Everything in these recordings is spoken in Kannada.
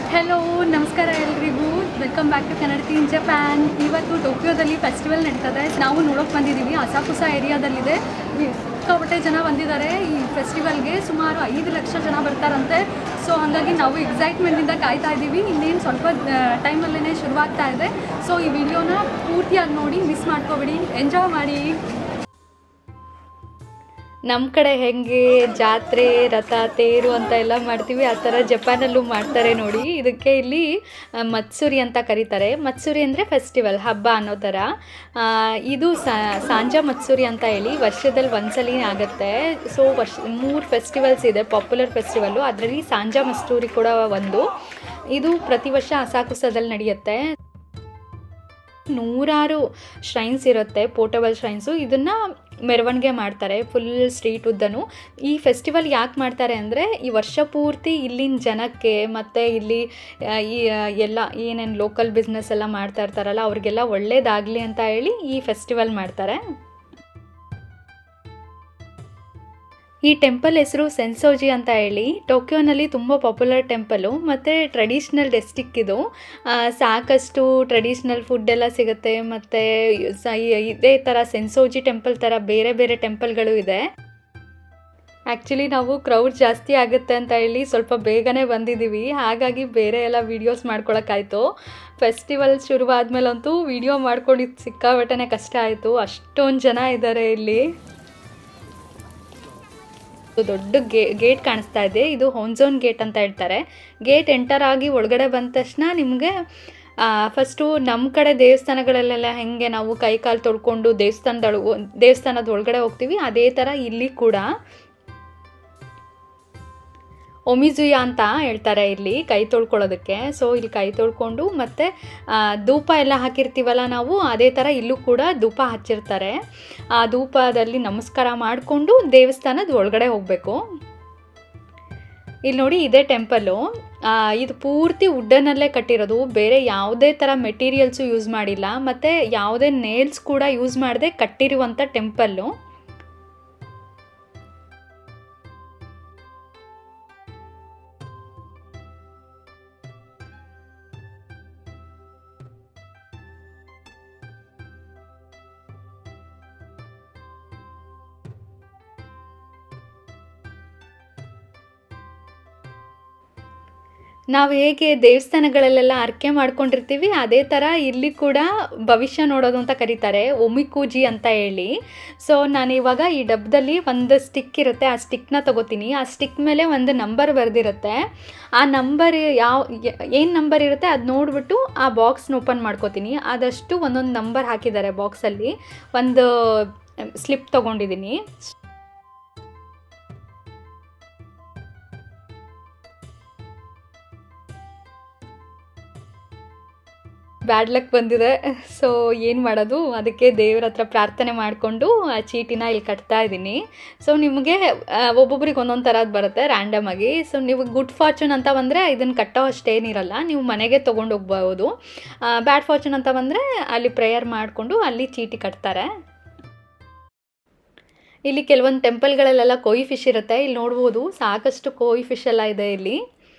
ಹೆಲೋ ನಮಸ್ಕಾರ ಎಲ್ರಿಗೂ welcome back to Kannada in Japan ಇವತ್ತು ಟೋಕಿಯೋದಲ್ಲಿ ಫೆಸ್ಟಿವಲ್ ನಡೀತದೆ ನಾವು ನೋಡೋಕೆ ಬಂದಿದ್ದೀವಿ ಅಸಾಕುಸಾ ಏರಿಯಾದಲ್ಲಿದೆ ಸಿಕ್ಕಾಪಟ್ಟೆ ಜನ ಬಂದಿದ್ದಾರೆ ಈ ಫೆಸ್ಟಿವಲ್ಗೆ ಸುಮಾರು ಐದು ಲಕ್ಷ ಜನ ಬರ್ತಾರಂತೆ ಸೊ ಹಾಗಾಗಿ ನಾವು ಎಕ್ಸೈಟ್ಮೆಂಟಿಂದ ಕಾಯ್ತಾ ಇದ್ದೀವಿ ಇನ್ನೇನು ಸ್ವಲ್ಪ ಟೈಮಲ್ಲೇ ಶುರುವಾಗ್ತಾ ಇದೆ ಸೊ ಈ ವಿಡಿಯೋನ ಪೂರ್ತಿಯಾಗಿ ನೋಡಿ ಮಿಸ್ ಮಾಡ್ಕೋಬೇಡಿ ಎಂಜಾಯ್ ಮಾಡಿ ನಮ್ಮ ಕಡೆ ಹೆಂಗೆ ಜಾತ್ರೆ ರಥ ತೇರು ಅಂತ ಎಲ್ಲ ಮಾಡ್ತೀವಿ ಆ ಥರ ಜಪಾನಲ್ಲೂ ಮಾಡ್ತಾರೆ ನೋಡಿ ಇದಕ್ಕೆ ಇಲ್ಲಿ ಆ, ಮತ್ಸುರಿ ಅಂತ ಕರೀತಾರೆ ಮತ್ಸುರಿ ಅಂದರೆ ಫೆಸ್ಟಿವಲ್ ಹಬ್ಬ ಅನ್ನೋ ಥರ ಆ, ಇದು ಸಾಂಜ ಮತ್ಸುರಿ ಅಂತ ಹೇಳಿ ವರ್ಷದಲ್ಲಿ ಒಂದ್ಸಲಿ ಆಗುತ್ತೆ ಸೊ ವರ್ಷ ಮೂರು ಫೆಸ್ಟಿವಲ್ಸ್ ಇದೆ ಪಾಪ್ಯುಲರ್ ಫೆಸ್ಟಿವಲ್ಲು ಅದರಲ್ಲಿ ಸಾಂಜ ಮಸ್ತೂರಿ ಕೂಡ ಒಂದು ಇದು ಪ್ರತಿ ವರ್ಷ ಅಸಾಕುಸದಲ್ಲಿ ನಡೆಯುತ್ತೆ ನೂರಾರು ಶ್ರೈನ್ಸ್ ಇರುತ್ತೆ ಪೋರ್ಟಬಲ್ ಶ್ರೈನ್ಸು ಇದನ್ನು ಮೆರವಣಿಗೆ ಮಾಡ್ತಾರೆ ಫುಲ್ ಸ್ಟ್ರೀಟ್ ಉದ್ದನು ಈ ಫೆಸ್ಟಿವಲ್ ಯಾಕೆ ಮಾಡ್ತಾರೆ ಅಂದರೆ ಈ ವರ್ಷ ಪೂರ್ತಿ ಇಲ್ಲಿನ ಜನಕ್ಕೆ ಮತ್ತು ಇಲ್ಲಿ ಆ, ಈ ಆ, ಎಲ್ಲ ಏನೇನು ಲೋಕಲ್ ಬಿಸ್ನೆಸ್ ಎಲ್ಲ ಮಾಡ್ತಾ ಇರ್ತಾರಲ್ಲ ಅವ್ರಿಗೆಲ್ಲ ಒಳ್ಳೇದಾಗಲಿ ಅಂತ ಹೇಳಿ ಈ ಫೆಸ್ಟಿವಲ್ ಮಾಡ್ತಾರೆ ಈ ಟೆಂಪಲ್ ಹೆಸರು ಸೆನ್ಸೋಜಿ ಅಂತ ಹೇಳಿ ಟೋಕಿಯೋನಲ್ಲಿ ತುಂಬ ಪಾಪ್ಯುಲರ್ ಟೆಂಪಲು ಮತ್ತು ಟ್ರೆಡಿಷ್ನಲ್ ಡಿಸ್ಟಿಕ್ ಇದು ಆ, ಸಾಕಷ್ಟು ಟ್ರೆಡಿಷ್ನಲ್ ಫುಡ್ ಎಲ್ಲ ಸಿಗುತ್ತೆ ಮತ್ತು ಸ ಇದೇ ಥರ ಸೆನ್ಸೋಜಿ ಟೆಂಪಲ್ ಥರ ಬೇರೆ ಬೇರೆ ಟೆಂಪಲ್ಗಳು ಇದೆ ಆ್ಯಕ್ಚುಲಿ ನಾವು ಕ್ರೌಡ್ ಜಾಸ್ತಿ ಆಗುತ್ತೆ ಅಂತ ಹೇಳಿ ಸ್ವಲ್ಪ ಬೇಗನೆ ಬಂದಿದ್ದೀವಿ ಹಾಗಾಗಿ ಬೇರೆ ಎಲ್ಲ ವೀಡಿಯೋಸ್ ಮಾಡ್ಕೊಳಕ್ಕಾಯ್ತು ಫೆಸ್ಟಿವಲ್ ಶುರುವಾದ್ಮೇಲಂತೂ ವೀಡಿಯೋ ಮಾಡ್ಕೊಂಡಿದ್ದು ಸಿಕ್ಕಾಬಟ್ಟೆನೇ ಕಷ್ಟ ಆಯಿತು ಅಷ್ಟೊಂದು ಜನ ಇದ್ದಾರೆ ಇಲ್ಲಿ ಇದು ದೊಡ್ಡ ಗೇ ಗೇಟ್ ಕಾಣಿಸ್ತಾ ಇದೆ ಇದು ಹೋನ್ಝೋನ್ ಗೇಟ್ ಅಂತ ಹೇಳ್ತಾರೆ ಗೇಟ್ ಎಂಟರ್ ಆಗಿ ಒಳಗಡೆ ಬಂದ ತಕ್ಷಣ ನಿಮಗೆ ಫಸ್ಟು ನಮ್ಮ ಕಡೆ ದೇವಸ್ಥಾನಗಳಲ್ಲೆಲ್ಲ ಹೆಂಗೆ ನಾವು ಕೈ ಕಾಲು ತೊಳ್ಕೊಂಡು ದೇವಸ್ಥಾನದ ದೇವಸ್ಥಾನದ ಒಳಗಡೆ ಹೋಗ್ತೀವಿ ಅದೇ ಥರ ಇಲ್ಲಿ ಕೂಡ ಒಮಿಜುಯ ಅಂತ ಹೇಳ್ತಾರೆ ಇಲ್ಲಿ ಕೈ ತೊಳ್ಕೊಳ್ಳೋದಕ್ಕೆ ಸೊ ಇಲ್ಲಿ ಕೈ ತೊಳ್ಕೊಂಡು ಮತ್ತು ಧೂಪ ಎಲ್ಲ ಹಾಕಿರ್ತೀವಲ್ಲ ನಾವು ಅದೇ ಥರ ಇಲ್ಲೂ ಕೂಡ ಧೂಪ ಹಚ್ಚಿರ್ತಾರೆ ಆ ಧೂಪದಲ್ಲಿ ನಮಸ್ಕಾರ ಮಾಡಿಕೊಂಡು ದೇವಸ್ಥಾನದ ಒಳಗಡೆ ಹೋಗಬೇಕು ಇಲ್ಲಿ ನೋಡಿ ಇದೇ ಟೆಂಪಲ್ಲು ಇದು ಪೂರ್ತಿ ವುಡ್ಡನಲ್ಲೇ ಕಟ್ಟಿರೋದು ಬೇರೆ ಯಾವುದೇ ಥರ ಮೆಟೀರಿಯಲ್ಸು ಯೂಸ್ ಮಾಡಿಲ್ಲ ಮತ್ತು ಯಾವುದೇ ನೇಲ್ಸ್ ಕೂಡ ಯೂಸ್ ಮಾಡದೆ ಕಟ್ಟಿರುವಂಥ ಟೆಂಪಲ್ಲು ನಾವು ಹೇಗೆ ದೇವಸ್ಥಾನಗಳಲ್ಲೆಲ್ಲ ಅರ್ಕೆ ಮಾಡ್ಕೊಂಡಿರ್ತೀವಿ ಅದೇ ಥರ ಇಲ್ಲಿ ಕೂಡ ಭವಿಷ್ಯ ನೋಡೋದು ಅಂತ ಕರೀತಾರೆ ಒಮಿಕೂಜಿ ಅಂತ ಹೇಳಿ ಸೊ ನಾನು ಇವಾಗ ಈ ಡಬ್ಬದಲ್ಲಿ ಒಂದು ಸ್ಟಿಕ್ ಇರುತ್ತೆ ಆ ಸ್ಟಿಕ್ನ ತಗೋತೀನಿ ಆ ಸ್ಟಿಕ್ ಮೇಲೆ ಒಂದು ನಂಬರ್ ಬರೆದಿರುತ್ತೆ ಆ ನಂಬರ್ ಯಾವ ಏನು ನಂಬರ್ ಇರುತ್ತೆ ಅದು ನೋಡಿಬಿಟ್ಟು ಆ ಬಾಕ್ಸ್ನ ಓಪನ್ ಮಾಡ್ಕೋತೀನಿ ಆದಷ್ಟು ಒಂದೊಂದು ನಂಬರ್ ಹಾಕಿದ್ದಾರೆ ಬಾಕ್ಸಲ್ಲಿ ಒಂದು ಸ್ಲಿಪ್ ತೊಗೊಂಡಿದ್ದೀನಿ ಬ್ಯಾಡ್ ಲಕ್ ಬಂದಿದೆ ಸೊ ಏನು ಮಾಡೋದು ಅದಕ್ಕೆ ದೇವ್ರ ಹತ್ರ ಪ್ರಾರ್ಥನೆ ಮಾಡಿಕೊಂಡು ಆ ಚೀಟಿನ ಇಲ್ಲಿ ಕಟ್ತಾ ಇದ್ದೀನಿ ಸೊ ನಿಮಗೆ ಒಬ್ಬೊಬ್ರಿಗೆ ಒಂದೊಂದು ಥರದ್ದು ಬರುತ್ತೆ ರ್ಯಾಂಡಮ್ ಆಗಿ ಸೊ ನೀವು ಗುಡ್ ಫಾರ್ಚೂನ್ ಅಂತ ಬಂದರೆ ಇದನ್ನು ಕಟ್ಟೋ ಅಷ್ಟೇನಿರಲ್ಲ ನೀವು ಮನೆಗೆ ತೊಗೊಂಡು ಹೋಗ್ಬೋದು ಬ್ಯಾಡ್ ಫಾರ್ಚೂನ್ ಅಂತ ಬಂದರೆ ಅಲ್ಲಿ ಪ್ರೇಯರ್ ಮಾಡಿಕೊಂಡು ಅಲ್ಲಿ ಚೀಟಿ ಕಟ್ತಾರೆ ಇಲ್ಲಿ ಕೆಲವೊಂದು ಟೆಂಪಲ್ಗಳಲ್ಲೆಲ್ಲ ಕೋಯಿ ಫಿಶ್ ಇರುತ್ತೆ ಇಲ್ಲಿ ನೋಡ್ಬೋದು ಸಾಕಷ್ಟು ಕೋಯಿ ಫಿಶ್ ಎಲ್ಲ ಇದೆ ಇಲ್ಲಿ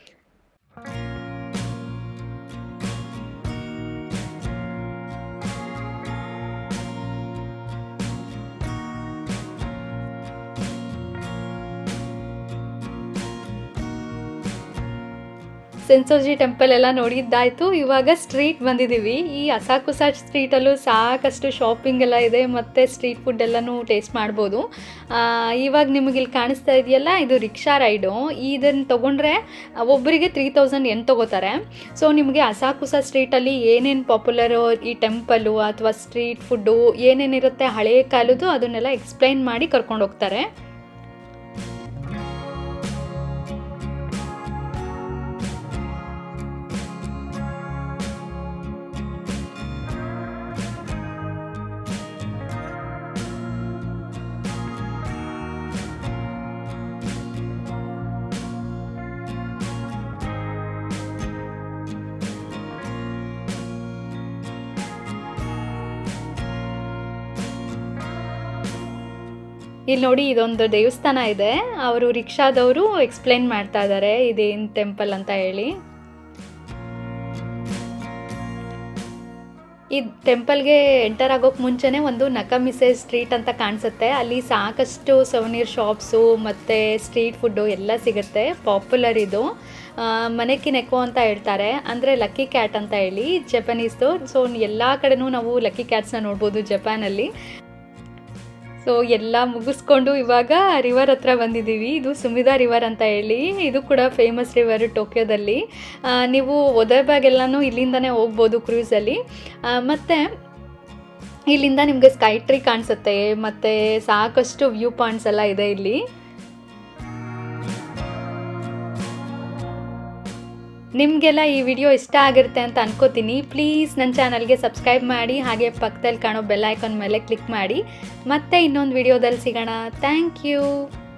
ಸೆನ್ಸೋಜಿ ಟೆಂಪಲ್ ಎಲ್ಲ ನೋಡಿದ್ದಾಯಿತು ಇವಾಗ ಸ್ಟ್ರೀಟ್ ಬಂದಿದ್ದೀವಿ ಈ ಅಸಾಕುಸಾ ಸ್ಟ್ರೀಟಲ್ಲೂ ಸಾಕಷ್ಟು ಶಾಪಿಂಗ್ ಎಲ್ಲ ಇದೆ ಮತ್ತು ಸ್ಟ್ರೀಟ್ ಫುಡ್ ಎಲ್ಲನೂ ಟೇಸ್ಟ್ ಮಾಡ್ಬೋದು ಆ, ಇವಾಗ ನಿಮಗೆ ಇಲ್ಲಿ ಕಾಣಿಸ್ತಾ ಇದೆಯಲ್ಲ ಇದು ರಿಕ್ಷಾ ರೈಡು ಇದನ್ನು ತೊಗೊಂಡ್ರೆ ಒಬ್ಬರಿಗೆ ತ್ರೀ ತೌಸಂಡ್ ಏನು ತೊಗೋತಾರೆ ಸೊ ನಿಮಗೆ ಅಸಾಕುಸಾ ಸ್ಟ್ರೀಟಲ್ಲಿ ಏನೇನು ಪಾಪ್ಯುಲರು ಈ ಟೆಂಪಲು ಅಥವಾ ಸ್ಟ್ರೀಟ್ ಫುಡ್ಡು ಏನೇನಿರುತ್ತೆ ಹಳೆಯ ಕಾಲದ್ದು ಅದನ್ನೆಲ್ಲ ಎಕ್ಸ್ಪ್ಲೈನ್ ಮಾಡಿ ಕರ್ಕೊಂಡು ಹೋಗ್ತಾರೆ ಇಲ್ಲಿ ನೋಡಿ ಇದೊಂದು ದೇವಸ್ಥಾನ ಇದೆ ಅವರು ರಿಕ್ಷಾದವರು ಎಕ್ಸ್ಪ್ಲೇನ್ ಮಾಡ್ತಾ ಇದ್ದಾರೆ ಇದೇನು ಟೆಂಪಲ್ ಅಂತ ಹೇಳಿ ಈ ಟೆಂಪಲ್ಗೆ ಎಂಟರ್ ಆಗೋಕ್ಕೆ ಮುಂಚೆನೇ ಒಂದು ನಕಮಿಸೆ ಸ್ಟ್ರೀಟ್ ಅಂತ ಕಾಣಿಸುತ್ತೆ ಅಲ್ಲಿ ಸಾಕಷ್ಟು ಸವನೀರ್ ಶಾಪ್ಸು ಮತ್ತು ಸ್ಟ್ರೀಟ್ ಫುಡ್ಡು ಎಲ್ಲ ಸಿಗುತ್ತೆ ಪಾಪ್ಯುಲರ್ ಇದು ಮನೆಕಿ ನೆಕೋ ಅಂತ ಹೇಳ್ತಾರೆ ಅಂದರೆ ಲಕ್ಕಿ ಕ್ಯಾಟ್ ಅಂತ ಹೇಳಿ ಜಪನೀಸ್ದು ಸೊ ಎಲ್ಲ ಕಡೆನೂ ನಾವು ಲಕ್ಕಿ ಕ್ಯಾಟ್ಸ್ನ ನೋಡ್ಬೋದು ಜಪಾನಲ್ಲಿ ಸೊ ಎಲ್ಲ ಮುಗಿಸ್ಕೊಂಡು ಇವಾಗ ರಿವರ್ ಹತ್ರ ಬಂದಿದ್ದೀವಿ ಇದು ಸುಮಿದಾ ರಿವರ್ ಅಂತ ಹೇಳಿ ಇದು ಕೂಡ ಫೇಮಸ್ ರಿವರ್ ಟೋಕಿಯೋದಲ್ಲಿ ಆ, ನೀವು ಒದೆಬಾಗೆಲ್ಲನೂ ಇಲ್ಲಿಂದನೇ ಹೋಗ್ಬೋದು ಕ್ರೂಸಲ್ಲಿ ಮತ್ತು ಇಲ್ಲಿಂದ ನಿಮಗೆ ಸ್ಕೈ ಟ್ರೀ ಕಾಣಿಸುತ್ತೆ ಮತ್ತು ಸಾಕಷ್ಟು ವ್ಯೂ ಪಾಯಿಂಟ್ಸ್ ಎಲ್ಲ ಇದೆ ಇಲ್ಲಿ ನಿಮಗೆಲ್ಲ ಈ ವಿಡಿಯೋ ಇಷ್ಟ ಆಗಿರುತ್ತೆ ಅಂತ ಅನ್ಕೋತೀನಿ ಪ್ಲೀಸ್ ನನ್ನ ಚಾನಲ್ಗೆ ಸಬ್ಸ್ಕ್ರೈಬ್ ಮಾಡಿ ಹಾಗೆ ಪಕ್ಕದಲ್ಲಿ ಕಾಣೋ ಬೆಲ್ ಐಕಾನ್ ಮೇಲೆ ಕ್ಲಿಕ್ ಮಾಡಿ ಮತ್ತೆ ಇನ್ನೊಂದು ವಿಡಿಯೋದಲ್ಲಿ ಸಿಗೋಣ ಥ್ಯಾಂಕ್ ಯು